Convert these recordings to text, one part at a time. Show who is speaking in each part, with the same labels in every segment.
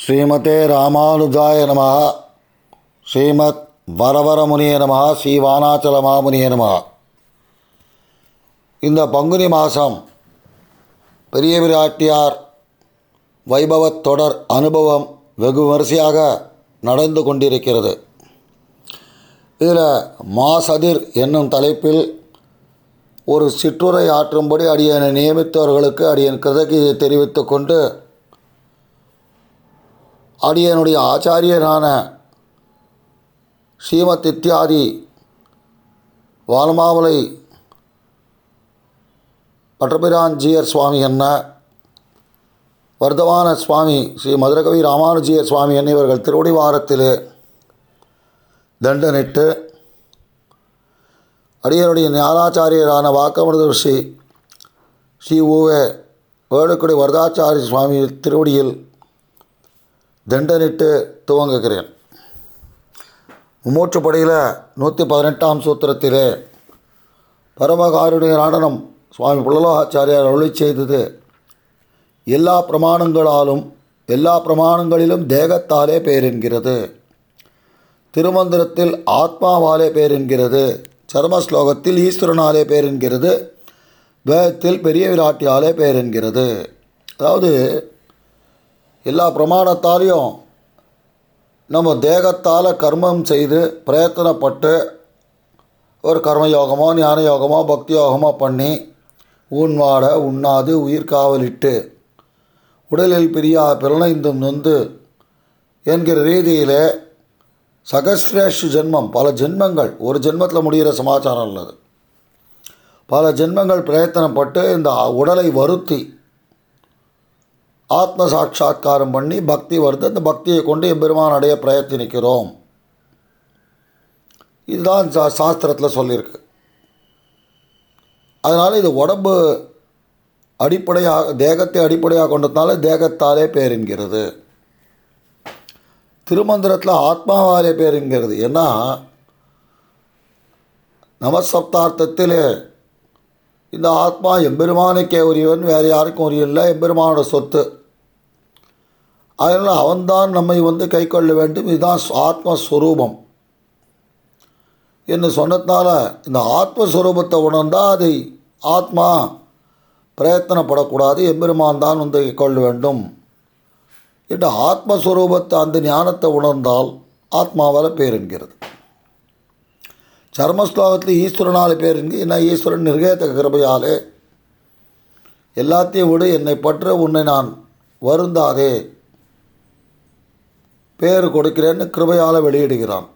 Speaker 1: ஸ்ரீமதே ராமானுஜாய நம ஸ்ரீமத் வரவரமுனிய நம ஸ்ரீ வானாச்சல மாமுனிய நம இந்த பங்குனி மாதம் பெரிய பிராட்டியார் வைபவத் தொடர் அனுபவம் வெகு விமரிசையாக நடந்து கொண்டிருக்கிறது இதில் மாசதிர் என்னும் தலைப்பில் ஒரு சிற்றுரை ஆற்றும்படி அடியனை நியமித்தவர்களுக்கு அடியன் கிருதகியை தெரிவித்துக் கொண்டு அடியனுடைய ஆச்சாரியனான ஸ்ரீமத் இத்தியாதி வால்மாமலை பட்டபிரான்ஜியர் சுவாமி என்ன வர்தமான சுவாமி ஸ்ரீ மதுரகவி ராமானுஜியர் சுவாமி என்ன இவர்கள் திருவடி வாரத்திலே தண்டனிட்டு அடியனுடைய ஞானாச்சாரியரான வாக்கமிருத ரிஷி ஸ்ரீ ஊவே வேடுக்குடி வரதாச்சாரி சுவாமி திருவடியில் தண்டனிட்டு துவங்குகிறேன் மும்மூற்றுப்படையில் நூற்றி பதினெட்டாம் சூத்திரத்திலே பரமகாருடைய நாடனம் சுவாமி புள்ளலோகாச்சாரியார் அருளி செய்தது எல்லா பிரமாணங்களாலும் எல்லா பிரமாணங்களிலும் தேகத்தாலே பேரென்கிறது திருமந்திரத்தில் ஆத்மாவாலே பேரென்கிறது சர்மஸ்லோகத்தில் ஈஸ்வரனாலே பேரென்கிறது வேதத்தில் பெரிய விராட்டியாலே பேரென்கிறது அதாவது எல்லா பிரமாணத்தாலையும் நம்ம தேகத்தால் கர்மம் செய்து பிரயத்தனப்பட்டு ஒரு கர்மயோகமோ ஞான யோகமோ பக்தி யோகமோ பண்ணி ஊன்வாட உண்ணாது உயிர் காவலிட்டு உடலில் பிரியா பிறனைந்தும் நொந்து என்கிற ரீதியிலே சகஸ்ரேஷ் ஜென்மம் பல ஜென்மங்கள் ஒரு ஜென்மத்தில் முடிகிற சமாச்சாரம் உள்ளது பல ஜென்மங்கள் பிரயத்தனப்பட்டு இந்த உடலை வருத்தி ஆத்ம சாட்சா்காரம் பண்ணி பக்தி வருது அந்த பக்தியை கொண்டு எம்பெருமான் அடைய பிரயத்தனிக்கிறோம் இதுதான் சா சாஸ்திரத்தில் சொல்லியிருக்கு அதனால் இது உடம்பு அடிப்படையாக தேகத்தை அடிப்படையாக கொண்டதுனால தேகத்தாலே பேருங்கிறது திருமந்திரத்தில் ஆத்மாவாலே பேருங்கிறது ஏன்னா நமசப்தார்த்தத்தில் இந்த ஆத்மா எம்பெருமானுக்கே உரியவன் வேறு யாருக்கும் உரியவில்லை எம்பெருமானோட சொத்து அதனால் அவன்தான் நம்மை வந்து கை கொள்ள வேண்டும் இதுதான் ஆத்மஸ்வரூபம் என்று சொன்னதுனால இந்த ஆத்மஸ்வரூபத்தை உணர்ந்தால் அதை ஆத்மா பிரயத்தனப்படக்கூடாது எம்பெருமான் தான் வந்து கொள்ள வேண்டும் என்று ஆத்மஸ்வரூபத்தை அந்த ஞானத்தை உணர்ந்தால் ஆத்மாவால் பேர் என்கிறது சர்மஸ்லோகத்தில் ஈஸ்வரனால் பேர் என்கு என்ன ஈஸ்வரன் நிர்கேத கிருபையாலே எல்லாத்தையும் விட என்னை பற்ற உன்னை நான் வருந்தாதே பேர் கொடுக்கிறேன்னு கிருபையால் வெளியிடுகிறான்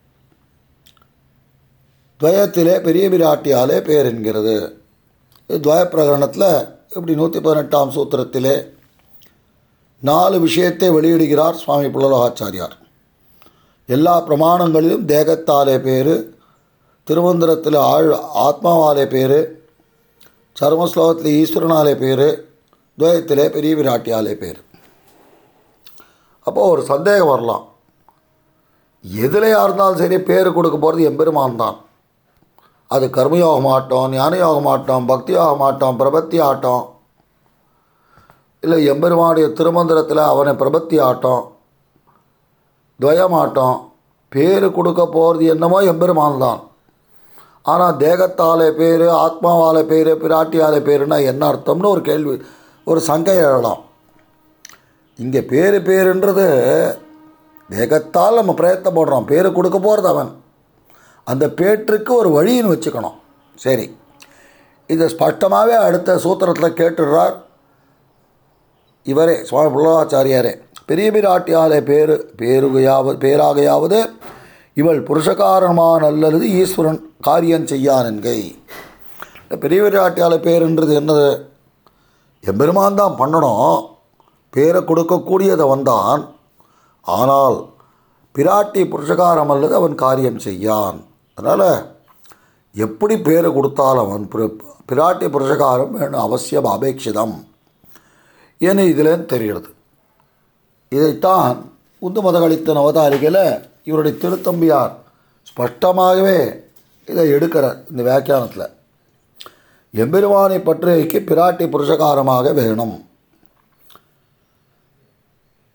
Speaker 1: துவயத்திலே பெரிய பிராட்டியாலே பேர் என்கிறது துவய பிரகரணத்தில் இப்படி நூற்றி பதினெட்டாம் சூத்திரத்திலே நாலு விஷயத்தை வெளியிடுகிறார் சுவாமி புள்ளலோகாச்சாரியார் எல்லா பிரமாணங்களிலும் தேகத்தாலே பேர் திருமந்திரத்தில் ஆழ் ஆத்மாவாலே பேர் சர்மஸ்லோகத்தில் ஈஸ்வரனாலே பேர் துவயத்திலே பெரிய விராட்டியாலே பேர் அப்போது ஒரு சந்தேகம் வரலாம் எதுலையாக இருந்தாலும் சரி பேர் கொடுக்க போகிறது எம்பெருமான் தான் அது கர்மயோகம் ஆட்டம் ஞானயோகம் ஆட்டம் பக்தி யோகம் ஆட்டம் பிரபத்தி ஆட்டம் இல்லை எம்பெருமானுடைய திருமந்திரத்தில் அவனை பிரபத்தி ஆட்டம் துவயமாட்டம் பேர் கொடுக்க போகிறது என்னமோ எம்பெருமான் தான் ஆனால் தேகத்தாலே பேர் ஆத்மாவால் பேர் பிராட்டியாலே பேருனா என்ன அர்த்தம்னு ஒரு கேள்வி ஒரு சங்கை எழலாம் இங்கே பேர் பேருன்றது தேகத்தால் நம்ம பிரயத்தப்படுறோம் பேர் கொடுக்க போகிறது அவன் அந்த பேற்றுக்கு ஒரு வழின்னு வச்சுக்கணும் சரி இதை ஸ்பஷ்டமாகவே அடுத்த சூத்திரத்தில் கேட்டுடுறார் இவரே சுவாமி புள்ளவாச்சாரியாரே பெரிய பிராட்டியாலே பேரு பேருகையாவது பேராகையாவது இவள் புருஷகாரணமான அல்லது ஈஸ்வரன் காரியம் செய்யான் என்கை பெரிய பிராட்டியால பேருன்றது என்னது எம்பெருமான் தான் பண்ணணும் பேரை கொடுக்கக்கூடியதை வந்தான் ஆனால் பிராட்டி புருஷகாரம் அல்லது அவன் காரியம் செய்யான் அதனால் எப்படி பேரை கொடுத்தாலும் அவன் பிராட்டி புருஷகாரம் வேணும் அவசியம் அபேட்சிதம் என இதில் தெரிகிறது இதைத்தான் உந்து மதகளித்த அவதாரிகையில் இவருடைய திருத்தம்பியார் ஸ்பஷ்டமாகவே இதை எடுக்கிறார் இந்த வியாக்கியானத்தில் எம்பெருமானை பற்றிக்கு பிராட்டி புருஷகாரமாக வேணும்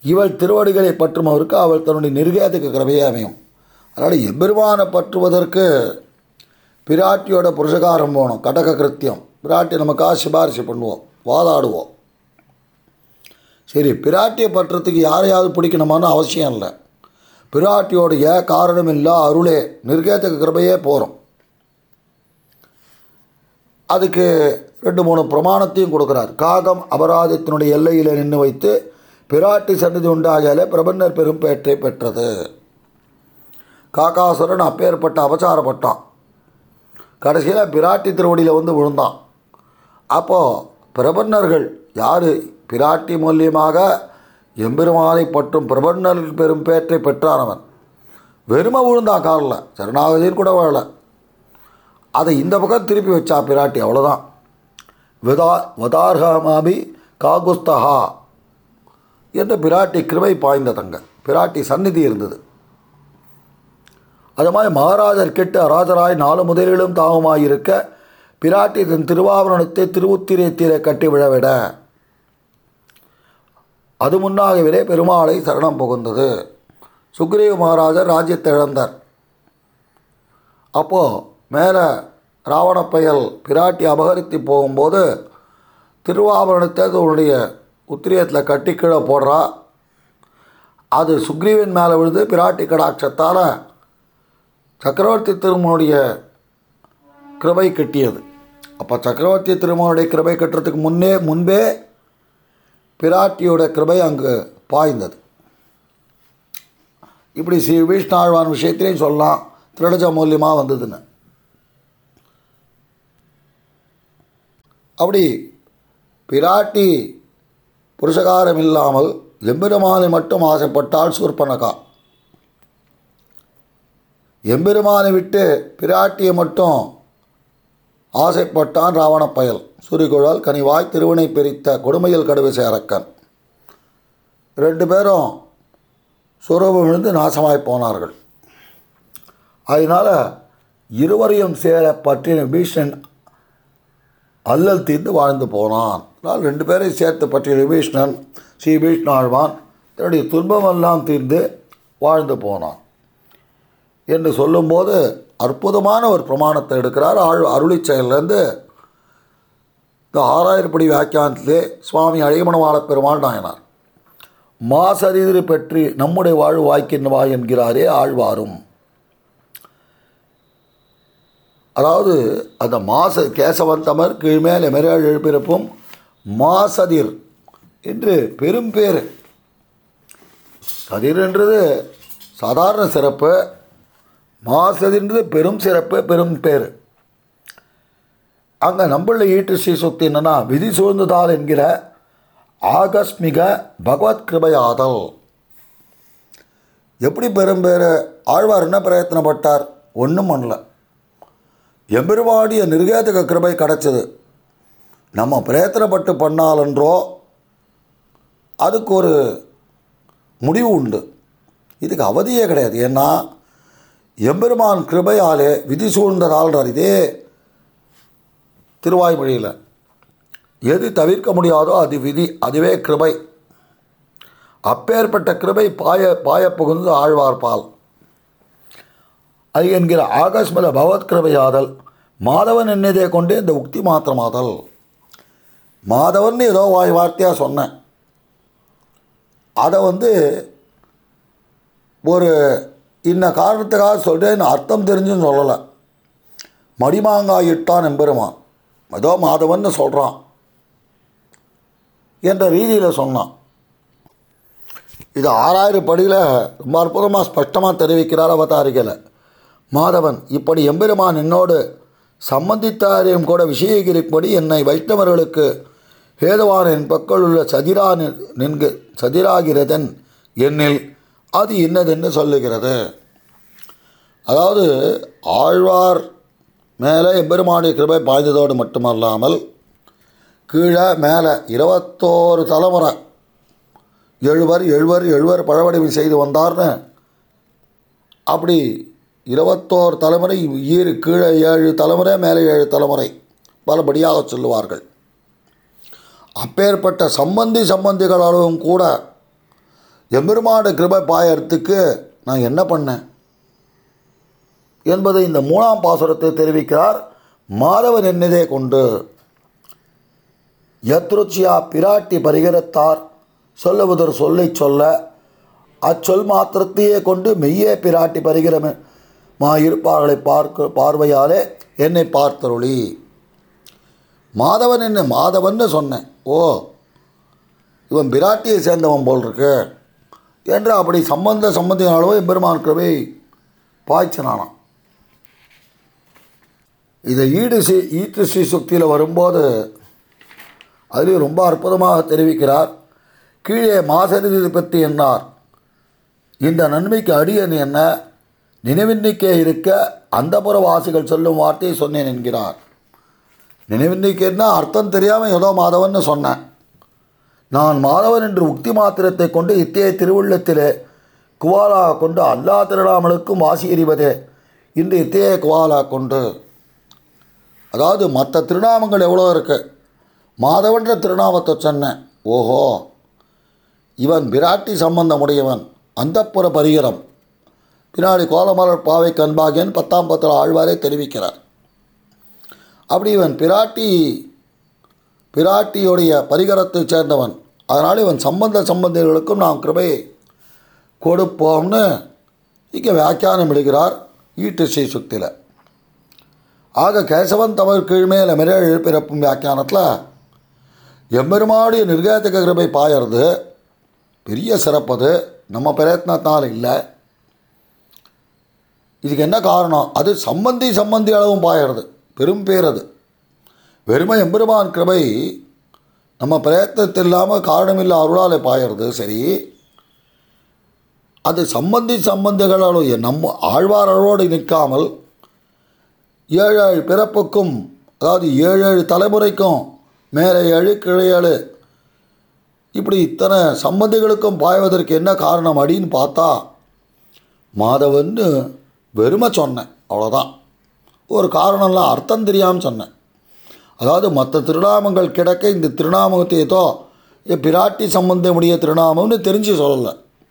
Speaker 1: இவள் திருவடிகளை பற்றும் அவருக்கு அவள் தன்னுடைய நிர்கேதக்கு கிருபையே அமையும் அதனால் எம்பெருமானை பற்றுவதற்கு பிராட்டியோட புருஷகாரம் போகணும் கடக கிருத்தியம் பிராட்டி நமக்காக சிபாரிசு பண்ணுவோம் வாதாடுவோம் சரி பிராட்டியை பற்றுறதுக்கு யாரையாவது பிடிக்கணுமான்னு அவசியம் இல்லை பிராட்டியோடைய காரணம் இல்லை அருளே நிர்கேதக்கு கிருபையே போகிறோம் அதுக்கு ரெண்டு மூணு பிரமாணத்தையும் கொடுக்குறார் காகம் அபராதத்தினுடைய எல்லையில் நின்று வைத்து பிராட்டி சன்னிதி உண்டாகியாலே பிரபன்னர் பெரும் பேற்றை பெற்றது காக்காசுரன் அப்பேற்பட்ட அபச்சாரப்பட்டான் கடைசியில் பிராட்டி திருவடியில் வந்து விழுந்தான் அப்போது பிரபன்னர்கள் யார் பிராட்டி மூலியமாக எம்பெருமானை பற்றும் பிரபன்னர்கள் பெரும் பேற்றை பெற்றானவன் வெறுமை விழுந்தான் காலில் சரணாகதின்னு கூட வாழல அதை இந்த பக்கம் திருப்பி வச்சா பிராட்டி அவ்வளோதான் விதா வதார்ஹமாபி காகுஸ்தஹா என்ற பிராட்டி கிருபை பாய்ந்த தங்க பிராட்டி சந்நிதி இருந்தது அது மாதிரி மகாராஜர் கெட்டு அராஜராய் நாலு முதலிலும் தாகமாயிருக்க பிராட்டி தன் திருவாபரணத்தை திருவுத்திரத்திலே கட்டி விழவிட அது முன்னாகவே பெருமாளை சரணம் புகுந்தது சுக்ரீவ மகாராஜர் ராஜ்யத்தை இழந்தார் அப்போது மேலே ராவணப்பயல் பிராட்டி அபகரித்து போகும்போது திருவாபரணத்தை அதனுடைய உத்திரியத்தில் கட்டி கீழே போடுறா அது சுக்ரீவன் மேலே விழுந்து பிராட்டி கடாட்சத்தால் சக்கரவர்த்தி திருமனுடைய கிருபை கட்டியது அப்போ சக்கரவர்த்தி திருமனுடைய கிருபை கட்டுறதுக்கு முன்னே முன்பே பிராட்டியோட கிருபை அங்கு பாய்ந்தது இப்படி ஸ்ரீ விஷ்ணாழ்வான் விஷயத்திலையும் சொல்லலாம் திருடஜ மூலியமாக வந்ததுன்னு அப்படி பிராட்டி புருஷகாரம் இல்லாமல் எம்பெருமானை மட்டும் ஆசைப்பட்டால் சூர்பனகா எம்பெருமானை விட்டு பிராட்டியை மட்டும் ஆசைப்பட்டான் ராவண பயல் சூரிகுழல் கனிவாய் திருவினை பிரித்த கொடுமையில் கடுவிசை அரக்கன் ரெண்டு பேரும் சுரூபம் விழுந்து நாசமாய் போனார்கள் அதனால் இருவரையும் சேர பற்றின பீஷ்ணன் அல்லல் தீர்ந்து வாழ்ந்து போனான் அதனால் ரெண்டு பேரையும் சேர்த்து பற்றிய விபீஷ்ணன் ஸ்ரீ பீஷ்ணாழ்வான் தன்னுடைய துன்பமெல்லாம் தீர்ந்து வாழ்ந்து போனான் என்று சொல்லும்போது அற்புதமான ஒரு பிரமாணத்தை எடுக்கிறார் ஆழ் அருளி செயலேருந்து இந்த ஆறாயிரப்படி வியாக்கியானத்திலே சுவாமி அழகமனவாள பெருமாள் நாயனார் மாசறிதிரு பெற்றி நம்முடைய வாழ்வு வாய்க்கின்றவா என்கிறாரே ஆழ்வாரும் அதாவது அந்த மாச கேசவன் தமர் கீழ்மேல் எமரேழ் எழுப்பிறப்பும் மாசதிர் என்று பெரும் பேர் கதிர் என்றது சாதாரண சிறப்பு மாசதின்றது பெரும் சிறப்பு பெரும் பேர் அங்கே நம்மள ஈட்டு ஸ்ரீ சொத்து என்னன்னா விதி சூழ்ந்ததால் என்கிற ஆகஸ்மிக பகவத் கிருபையாதல் எப்படி பெரும் பேர் ஆழ்வார் என்ன பிரயத்தனப்பட்டார் ஒன்றும் பண்ணல எம்பெருவாடிய நிர்கேதக கிருபை கிடச்சிது நம்ம பிரயத்தனப்பட்டு பண்ணாலன்றோ அதுக்கு ஒரு முடிவு உண்டு இதுக்கு அவதியே கிடையாது ஏன்னா எம்பெருமான் கிருபையாலே விதி சூழ்ந்ததால்றார் இதே திருவாய்மொழியில் எது தவிர்க்க முடியாதோ அது விதி அதுவே கிருபை அப்பேற்பட்ட கிருபை பாய பாய புகுந்து ஆழ்வார் பால் அது என்கிற ஆகாஷ்மல பகவத் கிருபையாதல் மாதவன் என்னதே கொண்டு இந்த உக்தி மாத்திரமாதல் மாதவன் ஏதோ வாய் வார்த்தையாக சொன்னேன் அதை வந்து ஒரு இன்ன காரணத்துக்காக சொல்கிறேன் அர்த்தம் தெரிஞ்சுன்னு சொல்லலை மடிமாங்காய் இட்டான் எம்பெருமான் ஏதோ மாதவன்னு சொல்கிறான் என்ற ரீதியில் சொன்னான் இது ஆறாயிரம் படியில் ரொம்ப அற்புதமாக ஸ்பஷ்டமாக தெரிவிக்கிறார் அவதாரிகளை மாதவன் இப்படி எம்பெருமான் என்னோடு சம்பந்தித்தாரையும் கூட விஷயகிரிப்படி என்னை வைஷ்ணவர்களுக்கு ஹேதவான் என் பக்கம் உள்ள சதிரா நின்கு சதிராகிறதன் என்னில் அது இன்னதென்று சொல்லுகிறது அதாவது ஆழ்வார் மேலே எம்பெருமானுடைய கிருபை பாய்ந்ததோடு மட்டுமல்லாமல் கீழே மேலே இருபத்தோரு தலைமுறை எழுவர் எழுவர் எழுவர் பழவடிவு செய்து வந்தார்னு அப்படி இருபத்தோரு தலைமுறை ஈரு கீழே ஏழு தலைமுறை மேலே ஏழு தலைமுறை பலபடியாக சொல்லுவார்கள் அப்பேற்பட்ட சம்பந்தி சம்பந்திகளளவும் கூட எம்பெருமாடு கிருபை பாயறதுக்கு நான் என்ன பண்ணேன் என்பதை இந்த மூணாம் பாசுரத்தை தெரிவிக்கிறார் மாதவன் என்னதே கொண்டு யத்ருச்சியா பிராட்டி பரிகரத்தார் சொல்லுவதொரு சொல்லை சொல்ல அச்சொல் மாத்திரத்தையே கொண்டு மெய்யே பிராட்டி பரிகிரம மா இருப்பார்களை பார்க்க பார்வையாலே என்னை பார்த்தருளி மாதவன் என்ன மாதவன்னு சொன்னேன் ஓ இவன் பிராட்டியை சேர்ந்தவன் போல் இருக்கு என்று அப்படி சம்பந்த சம்பந்தினாலோ எம்பெருமான் கிருபை பாய்ச்சினானான் இதை ஈடு சி ஈட்டு ஸ்ரீ சுக்தியில் வரும்போது அதில் ரொம்ப அற்புதமாக தெரிவிக்கிறார் கீழே மாசரிதி பற்றி என்னார் இந்த நன்மைக்கு அடியன் என்ன நினைவின்னிக்கே இருக்க அந்தபுர வாசிகள் சொல்லும் வார்த்தையை சொன்னேன் என்கிறார் நினைவின்னிக்கைன்னா அர்த்தம் தெரியாமல் ஏதோ மாதவன்னு சொன்னேன் நான் மாதவன் என்று உக்தி மாத்திரத்தை கொண்டு இத்தகைய திருவுள்ளத்திலே குவாலாக கொண்டு அல்லா திருடாமலுக்கும் வாசி எறிவதே இன்று இத்தகைய குவாலா கொண்டு அதாவது மற்ற திருநாமங்கள் எவ்வளோ இருக்கு மாதவன்ற திருநாமத்தை சொன்னேன் ஓஹோ இவன் பிராட்டி சம்பந்தமுடையவன் அந்தப்புற பரிகரம் பின்னாடி கோலமலர் பாவை கண்பாகியன் பத்தாம் பத்தில் ஆழ்வாரே தெரிவிக்கிறார் அப்படி இவன் பிராட்டி பிராட்டியுடைய பரிகரத்தைச் சேர்ந்தவன் அதனால் இவன் சம்பந்த சம்பந்திகளுக்கும் நாம் கிருபை கொடுப்போம்னு இங்கே வியாக்கியானம் இடுகிறார் ஈட்டு ஸ்ரீ சுக்தியில் ஆக கேசவன் தமிழ் கீழ்மேல மிரள் பிறப்பும் வியாக்கியானத்தில் எம்பெருமாடிய நிர்கேதக கிருபை பாயறது பெரிய சிறப்பது நம்ம பிரயத்னத்தால் இல்லை இதுக்கு என்ன காரணம் அது சம்பந்தி சம்பந்தி அளவும் பாயறது பெரும் பேர் அது வெறுமை எம்பெருமான் கிருபை நம்ம பிரயத்தனத்தில் இல்லாமல் காரணமில்லா அருளாலே பாயறது சரி அது சம்பந்தி சம்பந்திகளோடு நம்ம ஆழ்வாரோடு நிற்காமல் ஏழு ஏழு பிறப்புக்கும் அதாவது ஏழு ஏழு தலைமுறைக்கும் மேலே ஏழு கீழே ஏழு இப்படி இத்தனை சம்பந்திகளுக்கும் பாய்வதற்கு என்ன காரணம் அப்படின்னு பார்த்தா மாதவன்னு வெறுமை சொன்னேன் அவ்வளோதான் ஒரு காரணம்லாம் அர்த்தம் தெரியாமல் சொன்னேன் அதாவது மற்ற திருநாமங்கள் கிடக்க இந்த திருநாமத்தை ஏதோ ஏ பிராட்டி சம்பந்தமுடைய திருநாமம்னு தெரிஞ்சு சொல்லலை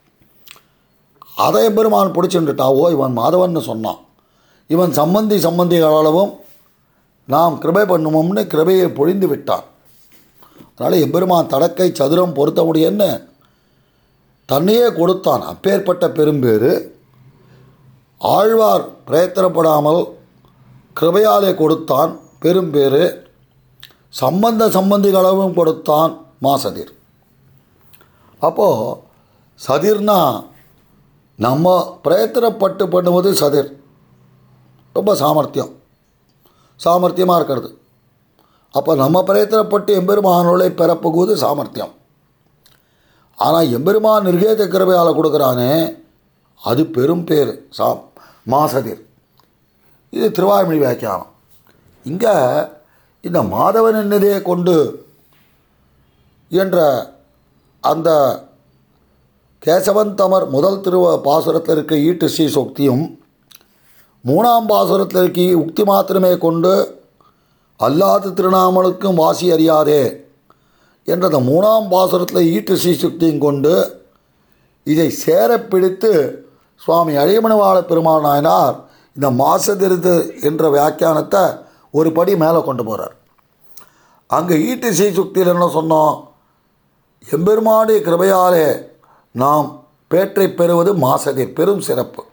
Speaker 1: அதை பெருமான் பிடிச்சுட்டுட்டா ஓ இவன் மாதவன்னு சொன்னான் இவன் சம்பந்தி சம்பந்திகளளவும் நாம் கிருபை பண்ணுவோம்னு கிருபையை பொழிந்து விட்டான் அதனால் எம்பெருமான் தடக்கை சதுரம் பொருத்த முடியும்னு தன்னையே கொடுத்தான் அப்பேற்பட்ட பெரும்பேறு ஆழ்வார் பிரயத்தனப்படாமல் கிருபையாலே கொடுத்தான் பெரும்பேறு சம்பந்த சம்பந்திகளவும் கொடுத்தான் மாசதிர் அப்போது சதிர்னா நம்ம பிரயத்தனப்பட்டு பண்ணுவது சதிர் ரொம்ப சாமர்த்தியம் சாமர்த்தியமாக இருக்கிறது அப்போ நம்ம பிரயத்தனப்பட்டு எம்பெருமானோலை பெறப்போகுவது சாமர்த்தியம் ஆனால் எம்பெருமான் நிர்கேத கிருபையால் கொடுக்குறானே அது பெரும் பேர் சா மாசதிர் இது திருவாய்மொழி வியாக்கியானம் இங்கே இந்த மாதவன் என்னதே கொண்டு என்ற அந்த கேசவன் தமர் முதல் திருவ பாசுரத்தில் இருக்க ஈட்டு ஸ்ரீ சொக்தியும் மூணாம் பாசுரத்தில் இருக்க உக்தி மாத்திரமே கொண்டு அல்லாத திருநாமலுக்கும் வாசி அறியாதே என்ற அந்த மூணாம் பாசுரத்தில் ஈட்டு ஸ்ரீ சுக்தியும் கொண்டு இதை சேர பிடித்து சுவாமி அழியமனவாள பெருமாள் நாயனார் இந்த மாசதிருது என்ற வியாக்கியானத்தை ஒரு படி மேலே கொண்டு போகிறார் அங்கே ஈட்டு ஸ்ரீ சுக்தியில் என்ன சொன்னோம் எம்பெருமாடி கிருபையாலே நாம் பேற்றை பெறுவது மாசதிர் பெரும் சிறப்பு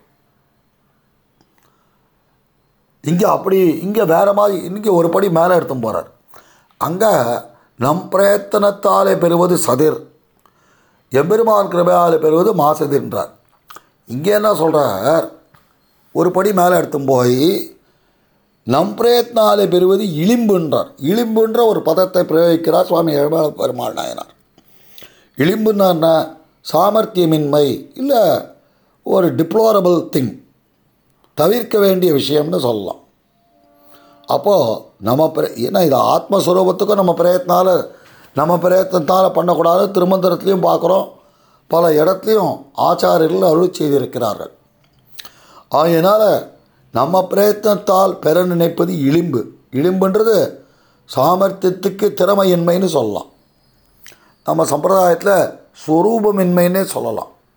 Speaker 1: இங்கே அப்படி இங்கே வேறு மாதிரி இங்கே ஒரு படி மேலே எடுத்து போகிறார் அங்கே நம் பிரயத்தனத்தாலே பெறுவது சதிர் எம்பெருமான் கிருபையாலே பெறுவது மாசதிர்ன்றார் இங்கே என்ன சொல்கிறார் ஒரு படி மேலே எடுத்து போய் நம் பிரயத்னாலே பெறுவது இளிம்புன்றார் இளிம்புன்ற ஒரு பதத்தை பிரயோகிக்கிறார் சுவாமி எழுமல பெருமாள் நாயனார் இளிம்புன்னா என்ன சாமர்த்தியமின்மை இல்லை ஒரு டிப்ளோரபிள் திங் தவிர்க்க வேண்டிய விஷயம்னு சொல்லலாம் அப்போது நம்ம பிர ஏன்னா இது ஆத்மஸ்வரூபத்துக்கும் நம்ம பிரயத்னால நம்ம பிரயத்தனத்தால் பண்ணக்கூடாது திருமந்திரத்துலேயும் பார்க்குறோம் பல இடத்துலையும் ஆச்சாரியர்கள் அருள் செய்திருக்கிறார்கள் ஆகையினால் நம்ம பிரயத்தனத்தால் பெற நினைப்பது இளிம்பு இளிம்புன்றது சாமர்த்தியத்துக்கு திறமையின்மைன்னு சொல்லலாம் நம்ம சம்பிரதாயத்தில் ஸ்வரூபமின்மைன்னே சொல்லலாம்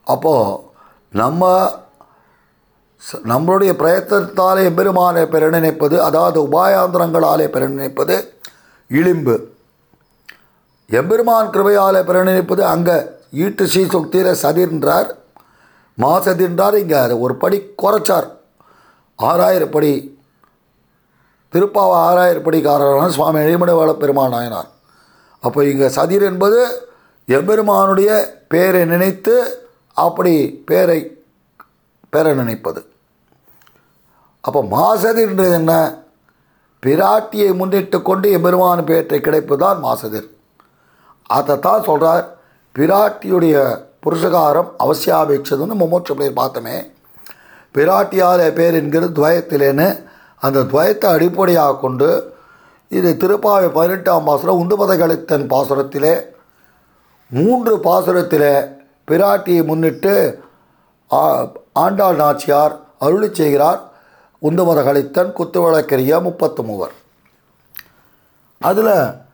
Speaker 1: அப்போது நம்ம ச- நம்மளுடைய பிரயத்தனத்தாலே எம்பெருமானை பெற நினைப்பது அதாவது உபாயாந்திரங்களாலே பெற நினைப்பது இளிம்பு எம்பெருமான் கிருபையாலே பெற நினைப்பது அங்கே ஈட்டு ஸ்ரீ சுக்தியில் சதிர்ன்றார் மாசதின்றார் இங்கே அதை ஒரு படி குறைச்சார் ஆறாயிரம் படி திருப்பாவ ஆறாயிரம் படிக்காரரான சுவாமி எழிமடவாள பெருமாள் நாயனார் அப்போ இங்கே சதிர் என்பது எம்பெருமானுடைய பேரை நினைத்து அப்படி பேரை பெற நினைப்பது அப்போ மாசதிர்ன்றது என்ன பிராட்டியை முன்னிட்டு கொண்டு எம்பெருமான் பேற்றை கிடைப்பதுதான் மாசதிர் அதைத்தான் சொல்கிறார் பிராட்டியுடைய புருஷகாரம் அவசியாபேட்சதுன்னு மும்மூற்றப்படியில் பார்த்தோமே பிராட்டியால பேர் என்கிறது துவயத்திலேன்னு அந்த துவயத்தை அடிப்படையாக கொண்டு இது திருப்பாவை பதினெட்டாம் பாசுரம் உந்துமத கழித்தன் பாசுரத்திலே மூன்று பாசுரத்திலே பிராட்டியை முன்னிட்டு ஆ- ஆண்டாள் நாச்சியார் அருளி செய்கிறார் உந்துமத கழித்தன் குத்துவிளக்கரிய முப்பத்து மூவர் அதில்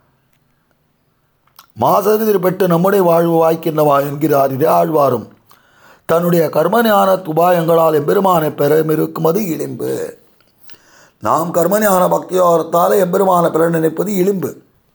Speaker 1: மாசதிர் பெற்று நம்முடைய வாழ்வு வாய்க்கின்றவா என்கிறார் இது ஆழ்வாரும் தன்னுடைய கர்மஞான உபாயங்களால் எம்பெருமானை பெற இருக்குமது இளிம்பு நாம் கர்மஞான பக்தியோரத்தால் எம்பெருமானை பெற நினைப்பது இளிம்பு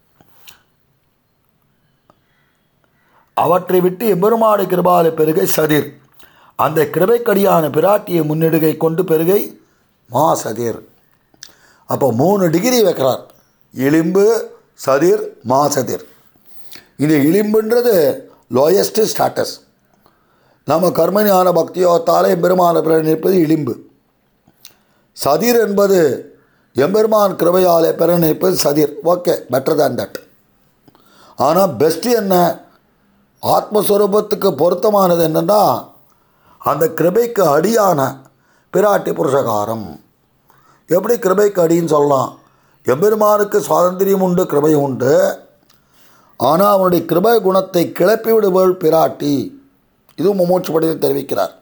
Speaker 1: அவற்றை விட்டு எம்பெருமானை கிருபாலை பெருகை சதிர் அந்த கிருபைக்கடியான பிராட்டியை முன்னிடுகை கொண்டு பெருகை மா சதிர் அப்போ மூணு டிகிரி வைக்கிறார் இளிம்பு சதிர் மா சதிர் இந்த இளிம்புன்றது லோயஸ்ட் ஸ்டாட்டஸ் நம்ம கர்மஞான பக்தியோத்தால் எம்பெருமான பிற நிற்பது இளிம்பு சதிர் என்பது எம்பெருமான் கிருபையாலே பெற நிற்பது சதிர் ஓகே பெட்டர் தேன் தட் ஆனால் பெஸ்ட்டு என்ன ஆத்மஸ்வரூபத்துக்கு பொருத்தமானது என்னென்னா அந்த கிருபைக்கு அடியான பிராட்டி புருஷகாரம் எப்படி கிருபைக்கு அடின்னு சொல்லலாம் எம்பெருமானுக்கு சுவாதந்திரியம் உண்டு கிருபை உண்டு ஆனால் அவனுடைய கிருபை குணத்தை கிளப்பி விடுபவள் பிராட்டி இதுவும் மும்மூச்சுப்படியில் தெரிவிக்கிறார்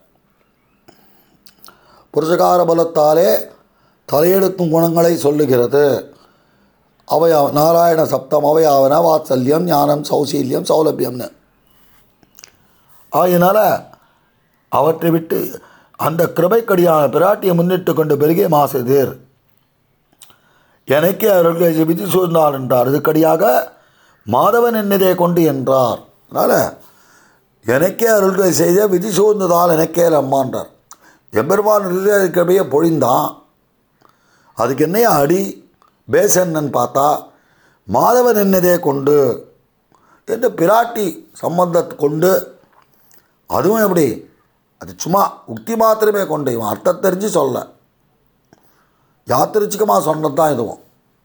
Speaker 1: புருஷகார பலத்தாலே தலையெடுக்கும் குணங்களை சொல்லுகிறது அவை நாராயண சப்தம் அவையாவன வாத்சல்யம் ஞானம் சௌசீல்யம் சௌலபியம்னு ஆகையினால அவற்றை விட்டு அந்த கிருபைக்கடியான பிராட்டியை முன்னிட்டு கொண்டு பெருகே மாசுதீர் எனக்கே அவர்கள் விதி சூழ்ந்தார் என்றார் இதுக்கடியாக மாதவன் என்னதே கொண்டு என்றார் அதனால் எனக்கே அருள்களை செய்த விதி சூழ்ந்ததால் எனக்கே அம்மான்றார் எம்பெருமான் கிருபையை பொழிந்தான் அதுக்கு என்னையா அடி பேசன்னன்னு பார்த்தா மாதவன் என்னதே கொண்டு என்று பிராட்டி சம்பந்தத்தை கொண்டு அதுவும் எப்படி அது சும்மா உக்தி மாத்திரமே கொண்டு இவன் அர்த்தம் தெரிஞ்சு சொல்ல யாத்திரிச்சிக்கமாக சொன்னது தான் இதுவும்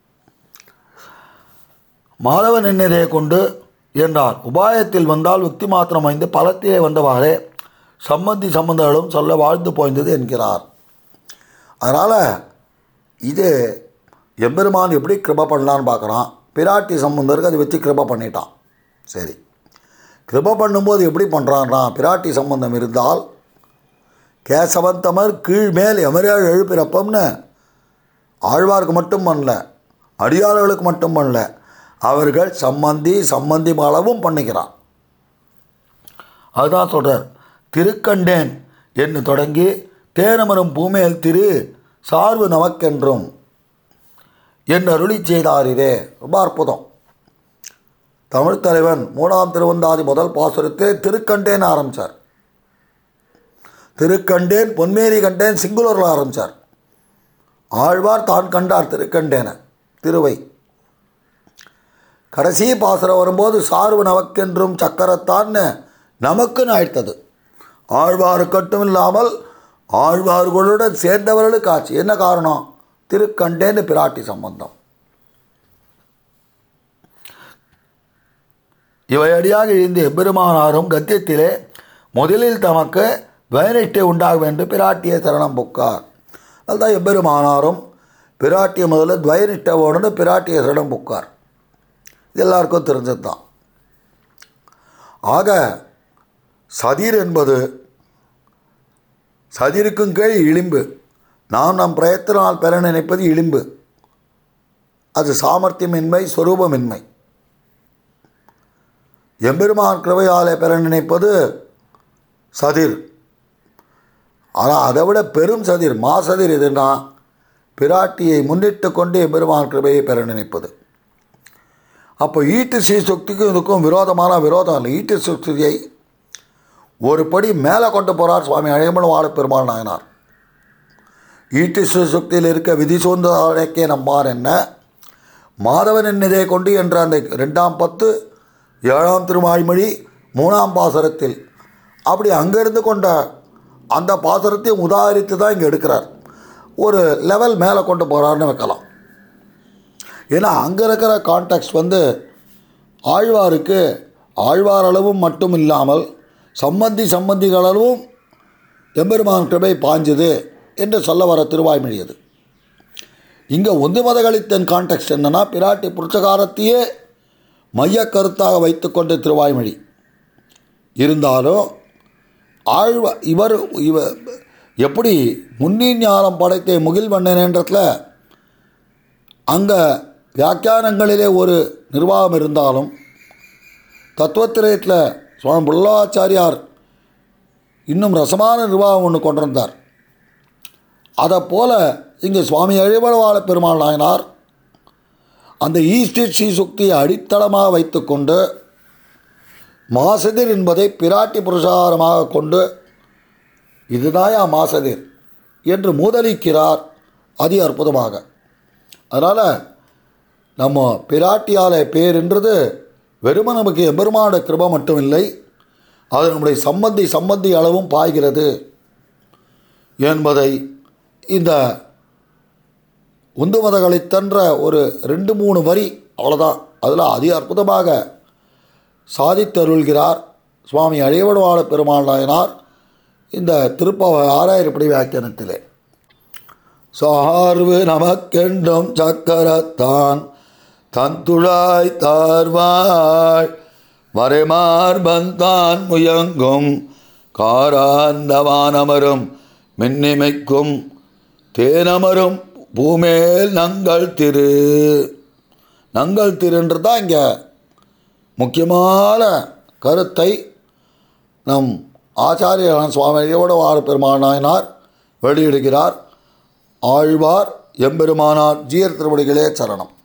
Speaker 1: மாதவன் என்னதே கொண்டு என்றார் உபாயத்தில் வந்தால் உக்தி மாத்திரம் ஐந்து பலத்திலே வந்தவாறே சம்பந்தி சம்பந்தங்களும் சொல்ல வாழ்ந்து போய்ந்தது என்கிறார் அதனால் இது எம்பெருமான் எப்படி கிருப பண்ணலான்னு பார்க்குறான் பிராட்டி சம்பந்தருக்கு அதை வச்சு கிருப பண்ணிட்டான் சரி கிருப பண்ணும்போது எப்படி பண்ணுறான்னா பிராட்டி சம்பந்தம் இருந்தால் கேசவந்தமர் கீழ்மேல் எமரேழ் எழுப்பிறப்பம்னு ஆழ்வாருக்கு மட்டும் பண்ணல அடியாளர்களுக்கு மட்டும் பண்ணல அவர்கள் சம்பந்தி சம்பந்தி அளவும் பண்ணிக்கிறான் அதுதான் சொல்கிறார் திருக்கண்டேன் என்று தொடங்கி தேனமரும் பூமேல் திரு சார்பு நமக்கென்றும் என்று அருளி செய்தாரிரே ரொம்ப அற்புதம் தமிழ் தலைவன் மூணாம் திருவந்தாதி முதல் பாசுரத்தை திருக்கண்டேன் ஆரம்பித்தார் திருக்கண்டேன் பொன்மேரி கண்டேன் சிங்குலூரில் ஆரம்பித்தார் ஆழ்வார் தான் கண்டார் திருக்கண்டேன திருவை கடைசி பாசுரம் வரும்போது சார்பு நமக்கென்றும் சக்கரத்தான்னு நமக்குன்னு ஆயிட்டது ஆழ்வாருக்கட்டும் இல்லாமல் ஆழ்வார்களுடன் சேர்ந்தவர்களுக்கு ஆச்சு என்ன காரணம் திருக்கண்டேன்னு பிராட்டி சம்பந்தம் இவையடியாக இருந்து எம்பெருமானாரும் கத்தியத்திலே முதலில் தமக்கு வயனிட்டை உண்டாகும் என்று பிராட்டிய சரணம் புக்கார் அதுதான் எம்பெருமானாரும் பிராட்டிய முதல்ல துவயனிட்டவோடு பிராட்டிய சரணம் புக்கார் இது எல்லாருக்கும் தெரிஞ்சது தான் ஆக சதிர் என்பது சதிருக்கும் கீழ் இளிம்பு நாம் நம் பிரயத்தினால் பெற நினைப்பது இளிம்பு அது சாமர்த்தியமின்மை சொரூபமின்மை எம்பெருமான் கிருபையாலே பெற நினைப்பது சதிர் ஆனால் அதை விட பெரும் சதிர் மாசதிர் எதுன்னா பிராட்டியை முன்னிட்டு கொண்டு எம்பெருமான் கிருபையை பெற நினைப்பது அப்போ ஈட்டு சீசுக்திக்கும் இதுக்கும் விரோதமான விரோதம் இல்லை ஈட்டு சீசுக்தியை ஒரு படி மேலே கொண்டு போகிறார் சுவாமி அழகமன் வாழ பெருமாள் நாயனார் ஈட்டு சீசுக்தியில் இருக்க விதி சூழ்ந்தே நம்மார் என்ன மாதவன் என்னதே கொண்டு என்ற அந்த ரெண்டாம் பத்து ஏழாம் திருமாய்மொழி மூணாம் பாசரத்தில் அப்படி அங்கேருந்து கொண்ட அந்த பாசரத்தையும் உதாரித்து தான் இங்கே எடுக்கிறார் ஒரு லெவல் மேலே கொண்டு போகிறார்னு வைக்கலாம் ஏன்னா அங்கே இருக்கிற கான்டெக்ட் வந்து ஆழ்வாருக்கு ஆழ்வார் அளவும் மட்டும் இல்லாமல் சம்பந்தி சம்பந்திகள் அளவும் எம்பெருமான் கிருபை பாஞ்சுது என்று சொல்ல வர திருவாய்மொழி அது இங்கே ஒந்து மதகளித்தன் கான்டெக்ட் என்னன்னா பிராட்டி புருஷகாரத்தையே மைய கருத்தாக வைத்துக்கொண்ட திருவாய்மொழி இருந்தாலும் ஆழ்வ இவர் இவ எப்படி முன்னீர் ஞானம் படைத்த முகில்வண்ணன்றத்தில் அங்கே வியாக்கியானங்களிலே ஒரு நிர்வாகம் இருந்தாலும் தத்துவத்திரயத்தில் சுவாமி புல்லாச்சாரியார் இன்னும் ரசமான நிர்வாகம் ஒன்று கொண்டிருந்தார் அதை போல இங்கே சுவாமி அழிவளவாள பெருமாள் நாயனார் அந்த ஈஸ்டர் ஸ்ரீசுக்தியை அடித்தளமாக வைத்துக்கொண்டு மாசதிர் என்பதை பிராட்டி புருஷாரமாக கொண்டு இதுதாயா மாசதிர் என்று மூதலிக்கிறார் அதி அற்புதமாக அதனால் நம்ம பிராட்டியால பேருன்றது வெறும நமக்கு எம்பெருமான கிருபை மட்டும் இல்லை அது நம்முடைய சம்பந்தி சம்பந்தி அளவும் பாய்கிறது என்பதை இந்த உந்து மதகளைத்தன்ற ஒரு ரெண்டு மூணு வரி அவ்வளோதான் அதில் அதி அற்புதமாக சாதித்தருள்கிறார் சுவாமி அழிவடுவாள பெருமாள் நாயனார் இந்த திருப்பாவ ஆறாயிரப்படி வியாக்கியானத்திலே சார்பு நமக்கெண்டும் சக்கரத்தான் தந்துழாய் தார்வாய் மறைமார்பந்தான் முயங்கும் காராந்தவானமரும் மின்னிமைக்கும் தேனமரும் பூமேல் நங்கள் திரு நங்கள் திருன்றது தான் இங்கே முக்கியமான கருத்தை நம் ஆச்சாரியரான சுவாமியோட வார பெருமாள் நாயனார் வெளியிடுகிறார் ஆழ்வார் எம்பெருமானார் ஜீயர் திருவடிகளே சரணம்